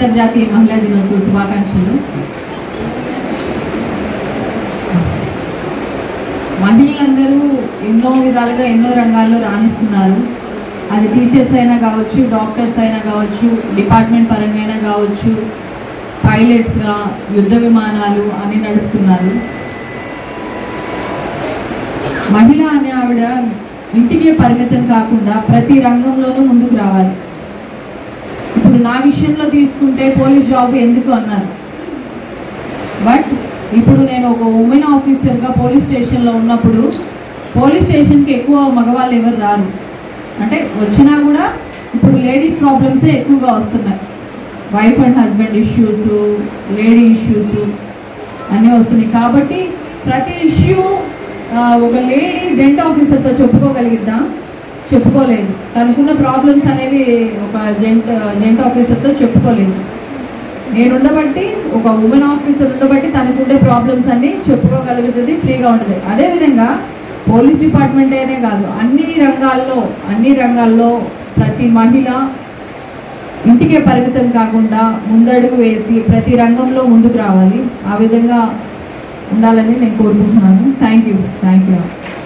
అంతర్జాతీయ మహిళా దినోత్సవ శుభాకాంక్షలు మహిళలందరూ ఎన్నో విధాలుగా ఎన్నో రంగాల్లో రాణిస్తున్నారు అది టీచర్స్ అయినా కావచ్చు డాక్టర్స్ అయినా కావచ్చు డిపార్ట్మెంట్ పరంగా అయినా కావచ్చు పైలట్స్గా యుద్ధ విమానాలు అన్ని నడుపుతున్నారు మహిళ అనే ఆవిడ ఇంటికే పరిమితం కాకుండా ప్రతి రంగంలోనూ ముందుకు రావాలి ఇప్పుడు నా విషయంలో తీసుకుంటే పోలీస్ జాబ్ ఎందుకు అన్నారు బట్ ఇప్పుడు నేను ఒక ఉమెన్ ఆఫీసర్గా పోలీస్ స్టేషన్లో ఉన్నప్పుడు పోలీస్ స్టేషన్కి ఎక్కువ మగవాళ్ళు ఎవరు రారు అంటే వచ్చినా కూడా ఇప్పుడు లేడీస్ ప్రాబ్లమ్సే ఎక్కువగా వస్తున్నాయి wife and husband issues lady issues అన్నీ వస్తున్నాయి కాబట్టి ప్రతి ఇష్యూ ఒక లేడీ జెంట్ ఆఫీసర్తో చెప్పుకోగలిగిద్దాం చెప్పుకోలేదు తనకున్న ప్రాబ్లమ్స్ అనేవి ఒక జెంట్ జెంట్ ఆఫీసర్తో చెప్పుకోలేదు నేను ఉండబట్టి ఒక ఉమెన్ ఆఫీసర్ ఉండబట్టి తనకు ఉండే ప్రాబ్లమ్స్ అన్ని చెప్పుకోగలుగుతుంది ఫ్రీగా ఉంటుంది అదేవిధంగా పోలీస్ డిపార్ట్మెంట్ అనే కాదు అన్ని రంగాల్లో అన్ని రంగాల్లో ప్రతి మహిళ ఇంటికే పరిమితం కాకుండా ముందడుగు వేసి ప్రతి రంగంలో ముందుకు రావాలి ఆ విధంగా ఉండాలని నేను కోరుకుంటున్నాను థ్యాంక్ యూ థ్యాంక్ యూ